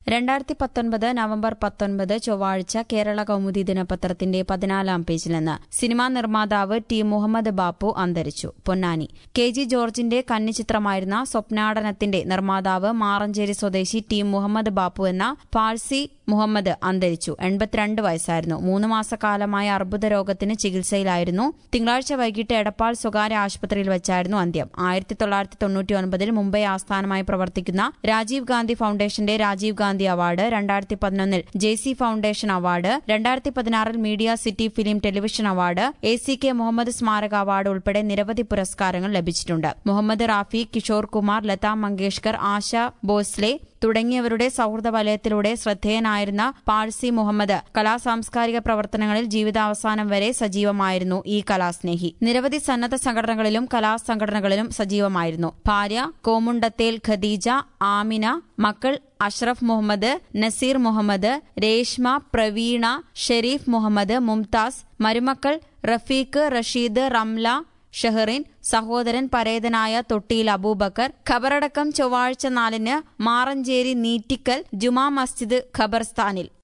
രണ്ടായിരത്തി പത്തൊൻപത് നവംബർ പത്തൊൻപത് ചൊവ്വാഴ്ച കേരള കൗമുദി ദിനപത്രത്തിന്റെ പതിനാലാം പേജിൽ നിന്ന് സിനിമാ നിർമ്മാതാവ് ടി മുഹമ്മദ് ബാപ്പു അന്തരിച്ചു പൊന്നാനി കെ ജി ജോർജിന്റെ കന്നിച്ചിത്രമായിരുന്ന സ്വപ്നാടനത്തിന്റെ നിർമ്മാതാവ് മാറഞ്ചേരി സ്വദേശി ടി മുഹമ്മദ് ബാപ്പു എന്ന പാഴ്സി മുഹമ്മദ് അന്തരിച്ചു എൺപത്തിരണ്ട് വയസ്സായിരുന്നു മൂന്ന് മാസക്കാലമായ അർബുദ രോഗത്തിന് ചികിത്സയിലായിരുന്നു തിങ്കളാഴ്ച വൈകിട്ട് എടപ്പാൾ സ്വകാര്യ ആശുപത്രിയിൽ വെച്ചായിരുന്നു അന്ത്യം ആയിരത്തി തൊള്ളായിരത്തി തൊണ്ണൂറ്റിയൊൻപതിൽ മുംബൈ ആസ്ഥാനമായി പ്രവർത്തിക്കുന്ന രാജീവ് ഗാന്ധി ഫൌണ്ടേഷന്റെ രാജീവ് ഗാന്ധി അവാർഡ് രണ്ടായിരത്തി പതിനൊന്നിൽ ജെ സി ഫൌണ്ടേഷൻ അവാർഡ് രണ്ടായിരത്തി പതിനാറിൽ media city film television award A C K Muhammad സ്മാരക അവാർഡ് ഉൾപ്പെടെ നിരവധി പുരസ്കാരങ്ങൾ ലഭിച്ചിട്ടുണ്ട് മുഹമ്മദ് റാഫി കിഷോർ കുമാർ ലതാ മങ്കേഷ്കർ ആശ ഭോസ്ലെ തുടങ്ങിയവരുടെ സൗഹൃദ വലയത്തിലൂടെ ശ്രദ്ധേയനായിരുന്ന പാഴ്സി മുഹമ്മദ് കലാ സാംസ്കാരിക പ്രവർത്തനങ്ങളിൽ ജീവിതാവസാനം വരെ സജീവമായിരുന്നു ഈ കലാസ്നേഹി നിരവധി സന്നദ്ധ സംഘടനകളിലും കലാസംഘടനകളിലും സജീവമായിരുന്നു ഭാര്യ കോമുണ്ടത്തേൽ ഖദീജ ആമിന മക്കൾ അഷ്റഫ് മുഹമ്മദ് നസീർ മുഹമ്മദ് രേഷ്മ പ്രവീണ ഷെരീഫ് മുഹമ്മദ് മുംതാസ് മരുമക്കൾ റഫീഖ് റഷീദ് റംല ഷെഹറിൻ സഹോദരൻ പരേതനായ തൊട്ടിയിൽ അബൂബക്കർ ഖബറടക്കം ചൊവ്വാഴ്ച നാലിന് മാറഞ്ചേരി നീറ്റിക്കൽ ജുമാ മസ്ജിദ് ഖബർസ്ഥാനിൽ